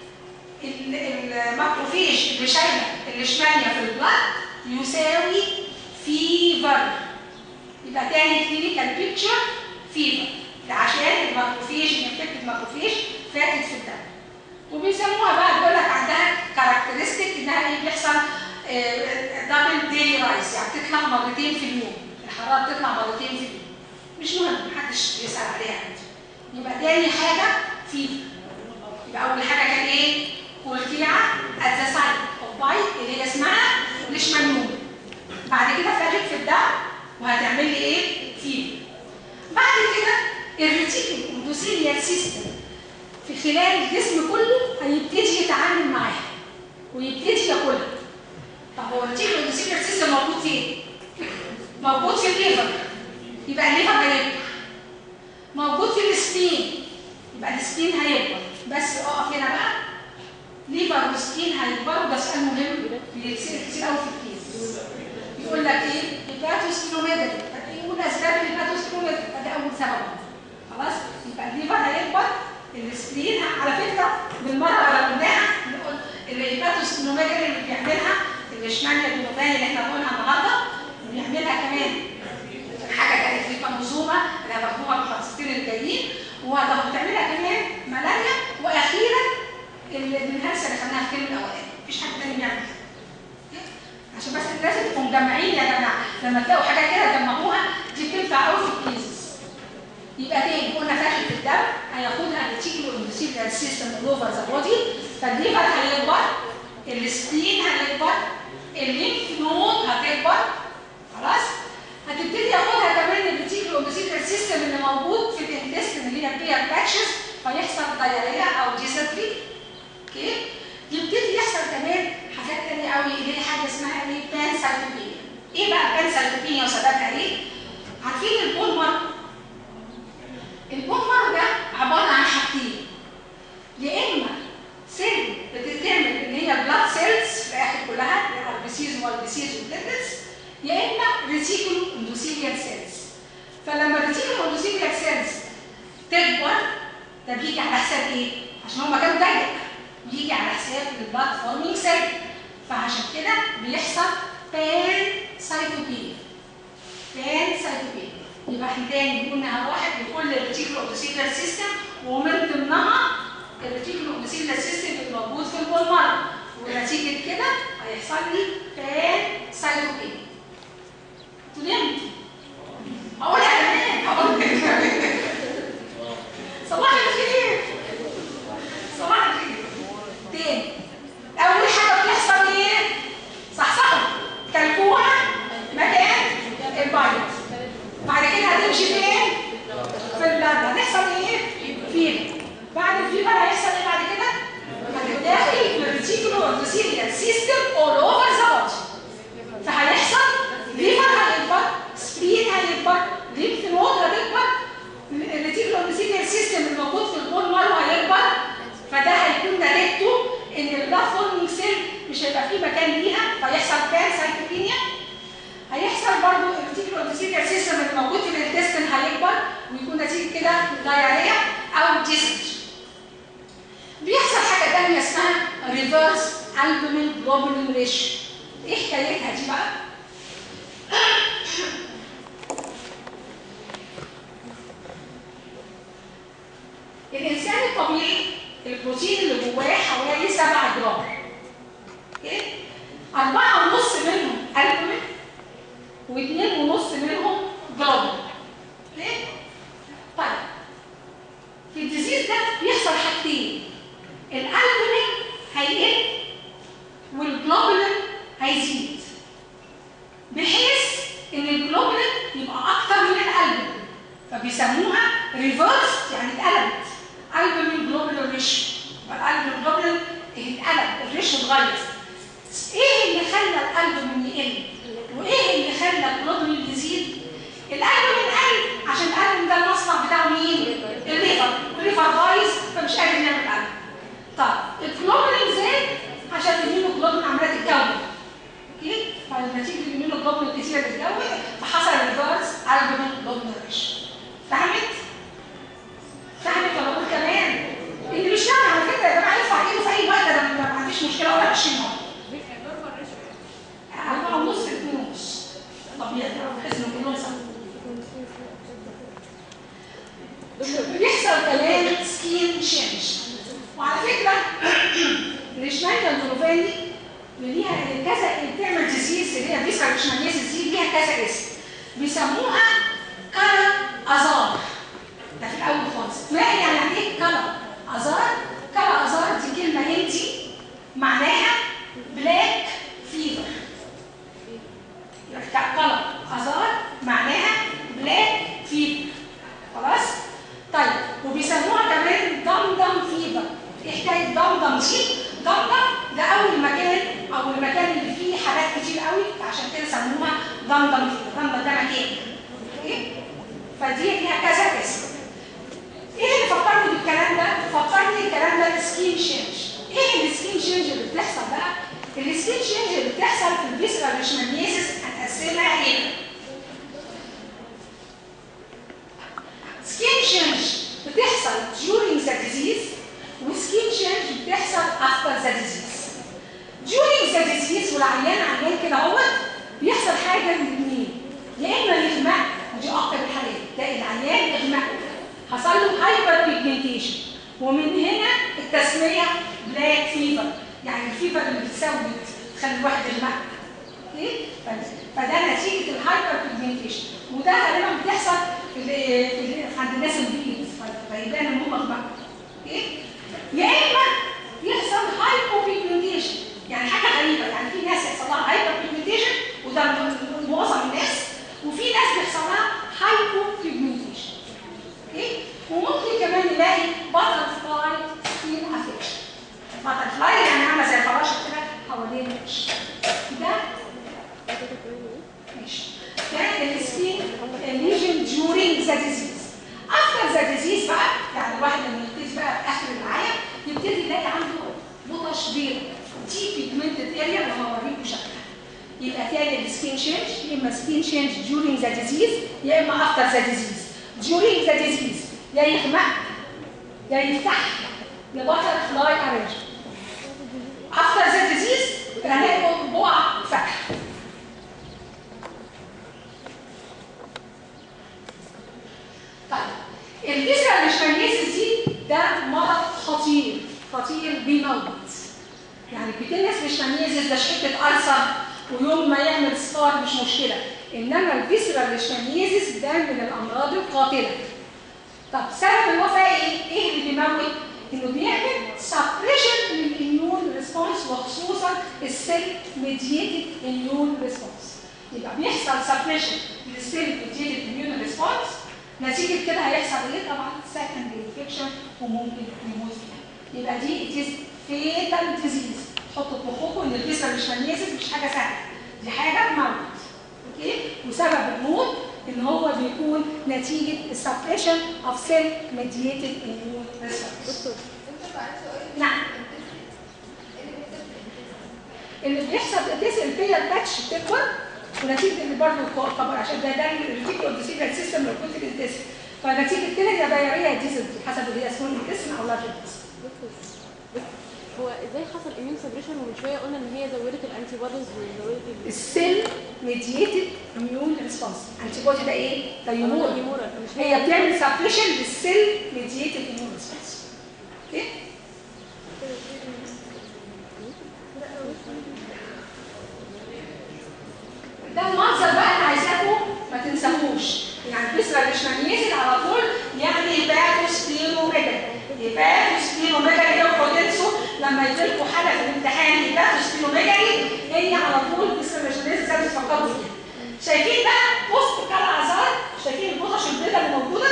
الماكروفيج اللي شايله الليشمانيا في البلد يساوي فيفر يبقى تاني كلينيكال بيكتشر فيفر عشان الماكروفيج الانفكتد ماكروفيج فاتت في الدم وبيسموها بقى بيقول لك عندها كاركترستيك انها ايه بيحصل دبل ديلي رايس يعني بتطلع مرتين في اليوم الحراره بتطلع مرتين في اليوم مش مهم محدش يسال عليها عندي يبقى تاني حاجه فيفر يبقى اول حاجه كان ايه كولكيعه ات ذا سايد اوف بايت اللي هي اسمها ليشمانيوم بعد كده فاتت في الدم وهتعمل لي ايه فيفر بعد كده الريتيكل اندوثيليال سيستم في خلال الجسم كله هيبتدي يتعامل معاها ويبتدي ياكلها طب هو الريتيكل اندوثيليال سيستم موجود فين؟ موجود في الليفر يبقى الليفر هيكبر موجود في السبين يبقى السبين هيكبر بس اقف هنا بقى ليفر وسبين هيكبروا ده سؤال مهم بيتسال كتير قوي في الكيس يقول لك ايه الباتوسبينوميجالي يقول اسباب الباتوسبينوميجالي ده اول سبب خلاص يبقى الليفر هيكبر السبين على فكره بالمره قلناها نقول الباتوسبينوميجالي اللي بيعملها الاشمعنى الدوبان اللي احنا قلنا النهارده بيعملها كمان حاجه كانت في منظومه اللي هتاخدوها في الحصتين الجايين وهتعملها كمان ملاريا واخيرا الهلسه اللي خدناها في الترم الاولاني مفيش حد تاني بيعمل كده عشان بس لازم تبقوا مجمعين يا جماعه لما تلاقوا حاجه كده جمعوها دي بتنفع قوي في الكيسز يبقى تاني قلنا فاتت في الدم هياخدها الريتيكولو اندوثيليال سيستم اوفر ذا بودي فالليفر هيكبر السبين هيكبر الليمف نود هتكبر خلاص هتبتدي ياخدها كمان الريتيكولو اندوثيليال سيستم اللي موجود في الانتستين اللي هي بير باتشز فيحصل دايريا او ديزنتري اوكي يبتدي يحصل كمان حاجات تانية قوي اللي هي حاجه اسمها ايه بان سايتوبينيا ايه بقى بان سايتوبينيا وسببها ايه عارفين البولمر البولمر ده عباره عن حاجتين يا اما سيل بتتعمل ان هي بلاد سيلز في الاخر كلها الاربسيز والبسيز والبليتلز يا اما ريتيكولو اندوثيليال سيلز فلما الريتيكولو اندوثيليال سيلز تكبر ده بيجي على حساب ايه؟ عشان هو مكانه ضيق بيجي على حساب البلاد فورمينج سيل فعشان كده بيحصل بان سايتوبينيا بان سايتوبينيا يبقى واحد تاني قلنا واحد لكل الريتيكولو اوبسيلر سيستم ومن ضمنها الريتيكولو اوبسيلر سيستم اللي موجود في البولمر ونتيجه كده هيحصل لي فان سايتوكين تنمت اقولها كمان اقولها صباح الخير صباح الخير تاني اول حاجه بتحصل ايه صح صح كلكوعه مكان البايت بعد كده هتمشي فين في اللبن هتحصل ايه فيبر بعد الفيبر هيحصل ايه بعد كده هتتداخل في الريتيكولو اندوثيليال سيستم اول اوفر ذا بودي فهيحصل ليفر هيكبر سبرين هيكبر ليمف نود هتكبر الريتيكولو اندوثيليال سيستم الموجود في البول مارو هيكبر فده هيكون نتيجته ان البلاد فورمينج سيل مش هيبقى فيه مكان ليها فيحصل بان سايتوكينيا هيحصل برضو الريتيكولو اندوثيليال سيستم اللي موجود في الانتستين هيكبر ويكون نتيجه كده دايريا او ديسنج بيحصل حاجه ثانيه اسمها ريفرس البومين جلوبولين ريشيو ايه حكايتها دي بقى الانسان الطبيعي البروتين اللي جواه حوالي 7 جرام اوكي أربعة ونص منهم البومين واثنين ونص منهم جلوبولين ليه؟ طيب في الديزيز ده بيحصل حاجتين الالبومين هيقل والجلوبولين هيزيد بحيث ان الجلوبولين يبقى اكتر من الالبومين فبيسموها ريفرس يعني اتقلبت البومين جلوبولين ريشيو الالبومين جلوبولين اتقلب الريشيو اتغير ايه اللي خلى الالبومين يقل وايه اللي خلى الجلوبولين يزيد الالبومين قل عشان الالبومين ده المصنع بتاعه مين الليفر الليفر بايظ فمش قادر يعمل الالبومين طب الجلوبولين زاد عشان الهيموجلوبين عماله تتكون اوكي فالنتيجه الهيموجلوبين الكتيره تتكون فحصل ريفرس البومين جلوبولين ريشيو فهمت فهمت ولا اقول كمان اللي مش فاهم على فكره يا جماعه يرفع ايده في اي وقت انا ما عنديش مشكله ولا 20 مره أربعة ونص اتنين ونص طبيعي بحيث إن كلهم سوا بيحصل كمان سكين تشينج وعلى فكرة الاشمعنى الظروفاني ليها كذا بتعمل ديزيز اللي هي فيسرال اشمعنياسيس دي ليها كذا اسم بيسموها كلر ازار ده في الاول خالص ما يعني ايه كلر ازار كلر ازار دي كلمه هندي معناها بلاك فيفر يبقى كلر ازار معناها بلاك فيفر خلاص طيب وبيسموها كمان دمدم فيفر ايه حكايه دمدم دي دمدم ده اول مكان او المكان اللي فيه حاجات كتير قوي فعشان كده سموها دمدم فيفر دمدم ده مكان ايه فدي ليها كذا اسم ايه اللي فكرني بالكلام ده فكرني الكلام ده السكين شينج ايه السكين شينج اللي بتحصل بقى السكين شينج اللي بتحصل في الفيسرال ليشمانياسيس هنقسمها هنا سكين شينج بتحصل during the disease وسكين شينج بتحصل after the disease during the disease والعيان عيان كده اهوت بيحصل حاجه من الاثنين يا اما يغمق ودي اكتر الحالات تلاقي العيان يغمق حصل له هايبر بيجمنتيشن ومن هنا التسميه بلاك فيفر يعني الفيفر اللي بتسود تخلي الواحد يغمق اوكي فده نتيجه الهايبر بيجمنتيشن وده غالبا بتحصل في في عند الناس البيض فيبان ان هم غمقوا اوكي يا اما يحصل هايبو بيجمنتيشن يعني حاجه غريبه يعني في ناس يحصل لها هايبر بيجمنتيشن وده معظم الناس وفي ناس بيحصل لها هايبو بيجمنتيشن اوكي وممكن كمان نلاقي باتر فلاي سكين افكشن باتر فلاي يعني عامله زي الفراشه كده حوالين الوش ده ماشي ده السكين ليجن during the disease after the disease بقى يعني الواحد لما يبتدي بقى في اخر الرعايه يبتدي يلاقي عنده بطش بيض دي بيجمنتد اريا اللي هوريكم شكلها يبقى تاني السكين شينج يا اما سكين شينج during the disease يا اما after the disease during the disease يا يغمق يا يفتح يا بطل فلاي ارنج after the disease هنلاقي بقع فتح الفيزرال ليشمانيزيس دي ده مرض خطير خطير بيموت يعني بتنس ليشمانيزيس ده شحته ألسر ويوم ما يعمل سكار مش مشكله انما الفيزرال ليشمانيزيس ده من الامراض القاتله طب سبب الوفاه ايه؟ ايه اللي بيموت؟ انه بيعمل سبريشن للاميون ريسبونس وخصوصا السيل ميدييتد اميون ريسبونس يبقى بيحصل سبريشن للسيل ميدييتد اميون ريسبونس نتيجه كده هيحصل ايه طبعا سكند انفكشن وممكن يموت فيها يبقى دي اتيز فيتال ديزيز حطوا في مخكم ان الفيزرال ليشمانيزيس مش حاجه سهله دي حاجه بتموت اوكي وسبب الموت ان هو بيكون نتيجه السبريشن اوف سيل ميدييتد اميون ريسبونس نعم اللي بيحصل تسال فيها الباتش بتكبر ونتيجه ان برضه طبعا عشان ده ده الريتيكولو ديسيبل سيستم لو كنت بتدس فنتيجه كده يا دايريه ديزل حسب اللي هي سمول الجسم او لارج الجسم هو ازاي حصل اميون سبريشن ومن شويه قلنا ان هي زودت الانتي بوديز وزودت ال- السيل ميدييتد اميون ريسبونس انتي بودي ده ايه؟ ده يمور يمورا مش هي بتعمل سبريشن للسيل ميدييتد اميون ريسبونس اوكي ده المنظر بقى اللي عايزاكم ما تنساهوش يعني البسرة الاشمعنيزل على طول يعني هيباتوسبيروميجالي هيباتوسبيروميجالي اوعوا تنسوا لما يجيلكوا حاجه في الامتحان هيباتوسبيروميجالي هي على طول البسرة الاشمعنيزل زي ما تفكروا فيها شايفين بقى وسط كالعذار شايفين البطش البيضاء اللي موجوده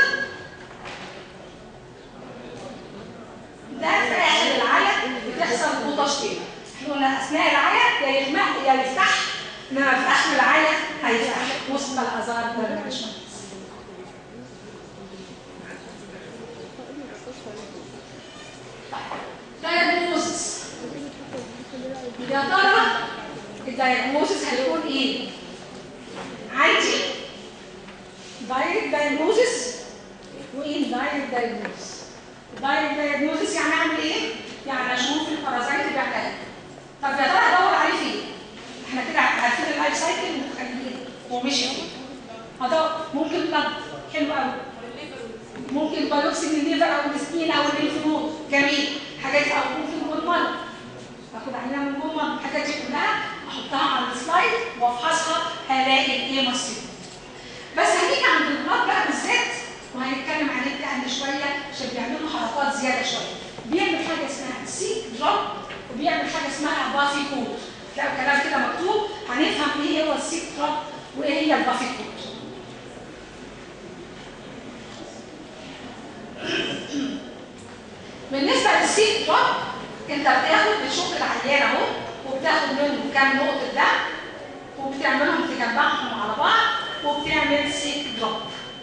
ده في اخر العيا بتحصل بطش كده احنا قلنا اثناء العيا يا يغمق يا يفتح انما في اخر العيا هيفتح وسط الازار ده اللي مش مهندس. دايجنوزس يا ترى الدايجنوزس هيكون ايه؟ عندي دايركت دايجنوزس وان دايركت دايجنوزس دايركت دايجنوزس يعني اعمل ايه؟ يعني اشوف البارازايت بتاعتها طب يا ترى ادور عليه فين؟ احنا كده عارفين اللايف سايكل متخيلين ومشي فين هدور ممكن بلد حلو قوي ممكن بايوبسي من الليفر او السكين او الليمف نود جميل حاجات او ممكن بون مال اخد عينه من بون مال الحاجات دي كلها احطها على السلايد وافحصها هلاقي ايه مصير بس هنيجي عند البلاد بقى بالذات وهنتكلم عليه تاني شويه عشان بيعملوا حركات زياده شويه بيعمل حاجه اسمها سي دروب وبيعمل حاجه اسمها بافي كود تلاقوا كلام كده مكتوب هنفهم ايه هو السي دروب وايه هي البافي كود بالنسبه للسي دروب انت بتاخد بتشوف العيان اهو وبتاخد منه كام نقطه دم وبتعملهم تجمعهم على بعض وبتعمل سيك دروب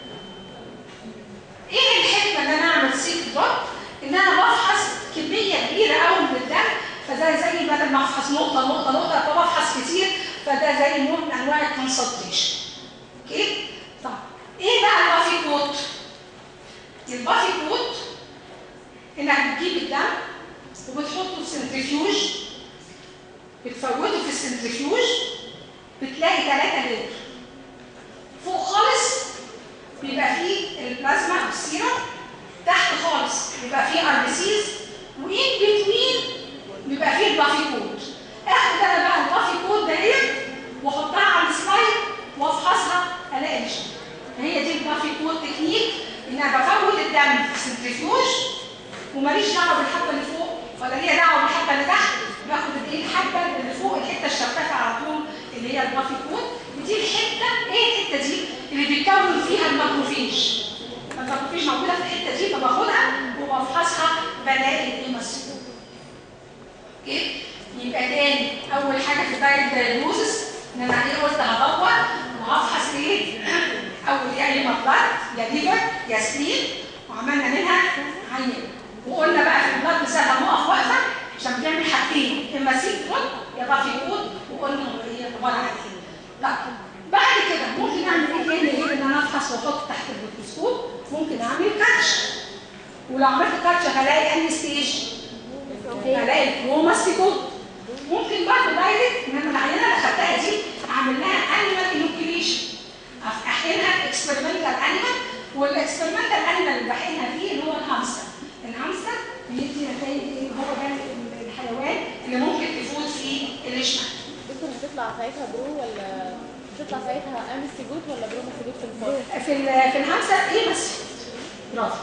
ايه الحكمه ان انا اعمل سيك دروب ان انا بفحص كميه كبيره قوي من الدم فده زي بدل ما افحص نقطه نقطه نقطه فبفحص كتير فده زي نوع من انواع الكونسلتيشن اوكي طب ايه بقى البافي كوت البافي كوت انك بتجيب الدم وبتحطه في سنتريفيوج بتفوته في السنتريفيوج بتلاقي ثلاثة لتر فوق خالص بيبقى فيه البلازما او السيرم تحت خالص بيبقى فيه اربسيز وان بتوين بيبقى فيه البافي كود اخد انا بقى البافي كود دهيت واحطها على السلايد وافحصها الاقي مش هي دي البافي كود تكنيك ان انا بفوت الدم في السنتريفيوج وماليش دعوه بالحبه اللي فوق ولا ليا دعوه بالحبه اللي تحت باخد الايه الحبه اللي فوق الحته الشفافه على طول اللي هي البافي كود ودي الحته ايه الحته دي اللي بيتكون فيها الماكروفيج الماكروفيج موجوده في الحته دي فباخدها وبفحصها بلاقي الايه مسكوب اوكي يبقى تاني اول حاجه في الدايركت دايجنوزس ان انا ايه قلت هدور وهفحص ايه اول يا اما بلاد يا ليفر يا سبين وعملنا منها عينه وقلنا بقى في البلاد مثلا هنقف وقفه عشان بتعمل حاجتين اما سيك كود يا بافي كود وقلنا هو ايه عباره عن ايه لا بعد كده ممكن اعمل ايه تاني غير ان انا افحص واحط تحت الميكروسكوب ممكن اعمل كاتش ولو عملت كاتش هلاقي انهي ستيج هلاقي الكروماستيكود ممكن برضه دايركت ان انا العينه اللي خدتها دي اعمل لها انيمال انوكيوليشن احقنها اكسبيرمنتال انيمال والاكسبيرمنتال انيمال اللي ساعتها برو ولا مش هيطلع ساعتها امستيجوت ولا برو مستيجوت في الفار في ال- في الهمسه ايه بس برافو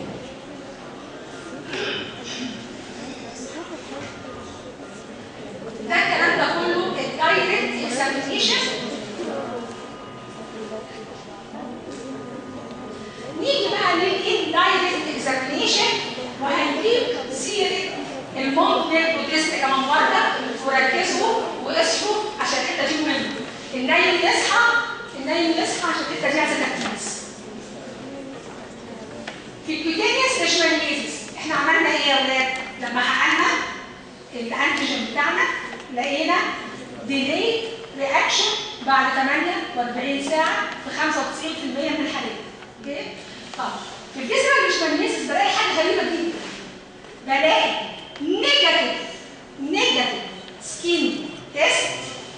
ده الكلام ده كله الدايركت اكزامينيشن نيجي بقى للاندايركت اكزامينيشن وهنجيب سيره المونتنت وتيست كمان مره وركزوا واسموا عشان الحته دي مهمه النايم يصحى النايم يصحى عشان الحته دي عايزه تركيز في الكوتينيوس ليشمانيزيس احنا عملنا ايه يا ولاد لما حققنا الانتيجين بتاعنا لقينا ديلي رياكشن بعد 48 ساعه في 95% من الحالات اوكي طب في الفيزيكال ليشمانيزيس بلاقي حاجه غريبه جدا بلاقي نيجاتيف نيجاتيف سكين تيست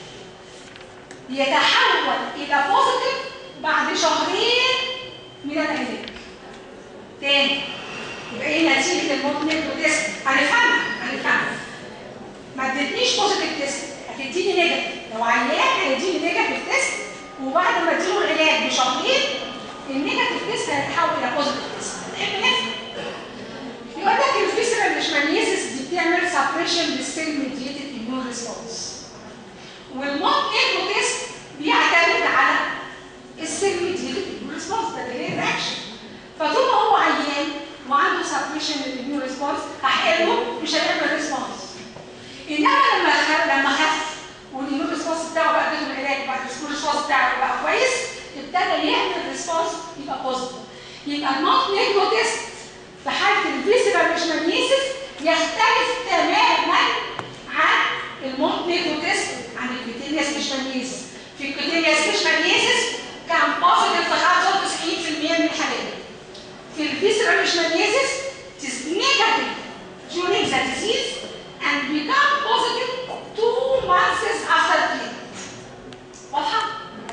يتحول الى بوزيتيف بعد شهرين من العلاج تاني يبقى ايه نتيجه الموتنت وتيست هنفهمها هنفهمها ما ادتنيش بوزيتيف تيست هتديني نيجاتيف لو عيان هيديني نيجاتيف تيست وبعد ما اديله العلاج بشهرين النيجاتيف تيست هيتحول الى بوزيتيف تيست نحب نفهم يقول لك الفيسرال ليشمانيزيس دي بتعمل سبريشن للسيل ميديتد اميون ريسبونس والموت نيجو تيست بيعتمد على السيل ميديتد اميون ريسبونس ده اللي هي الرياكشن فطول ما هو عيان وعنده سبريشن للاميون ريسبونس هحله مش هيعمل ريسبونس انما لما خف لما خف والاميون ريسبونس بتاعه بقى اديته العلاج بعد الاميون ريسبونس بتاعه بقى كويس ابتدى يعمل ريسبونس يبقى بوزيتيف يبقى الموت نيجو تيست في حاله الفيسيرال ليشمانيسيس يختلف تماما عن الموت نيجو تيست عن الكوتينيوس ليشمانيسيس في الكوتينيوس ليشمانيسيس كان بوزيتيف في 95% من الحالات في الفيسرال ليشمانيسيس it is negative during the disease and become positive two months after treatment. واضحة؟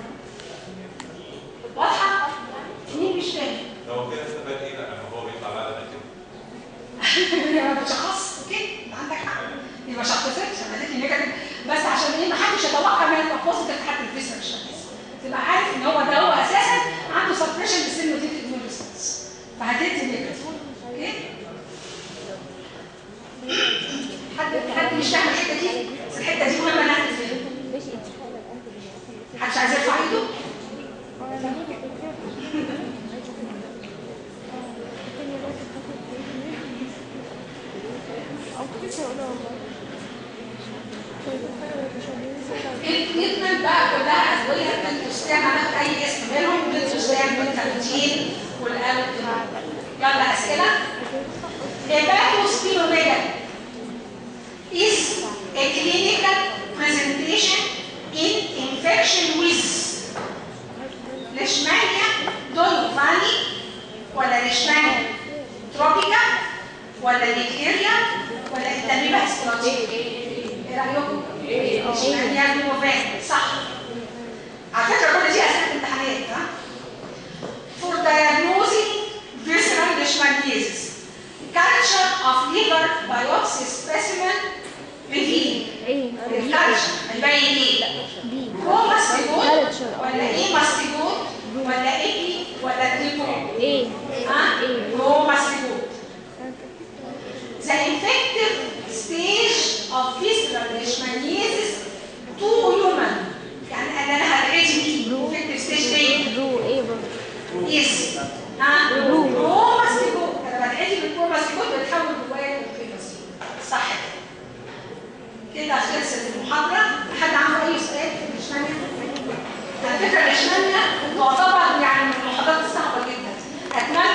واضحة؟ مين مش فاهم؟ لو كده استفاد ايه لما هو بيطلع بعد ما كده ما بتشخص اوكي انت عندك حق دي ما شخصتش انا اديت نيجاتيف بس عشان ايه ما حدش يتوقع ما يبقى بوزيتيف في حد الفيسرال ليشمانيسيس تبقى عارف ان هو ده هو اساسا عنده سبريشن للسيل نوتيتد اميون ريسبونس فهتدي نيجاتيف اوكي حد حد مش فاهم الحته دي بس الحته دي مهمه انها تتفهم ماشي انت حاله الانتي محدش عايز يرفع ايده التريتمنت بقى كلها ادويه بنتوستان هناخد اي اسم منهم بنتوستان بنتالوتين والالوتين يلا اسئله هيباتوسبيروميجالي is a clinical presentation in infection with leishmania donovani ولا leishmania tropica ولا بكتيريا ولا التميمة استراتيجية ايه رأيكم؟ leishmania donovani صح على فكرة كل دي أسئلة امتحانات ها for diagnosing visceral leishmaniasis culture of liver biopsy specimen reveal ايه الكالشر هيبين ايه؟ بي هو بس يقول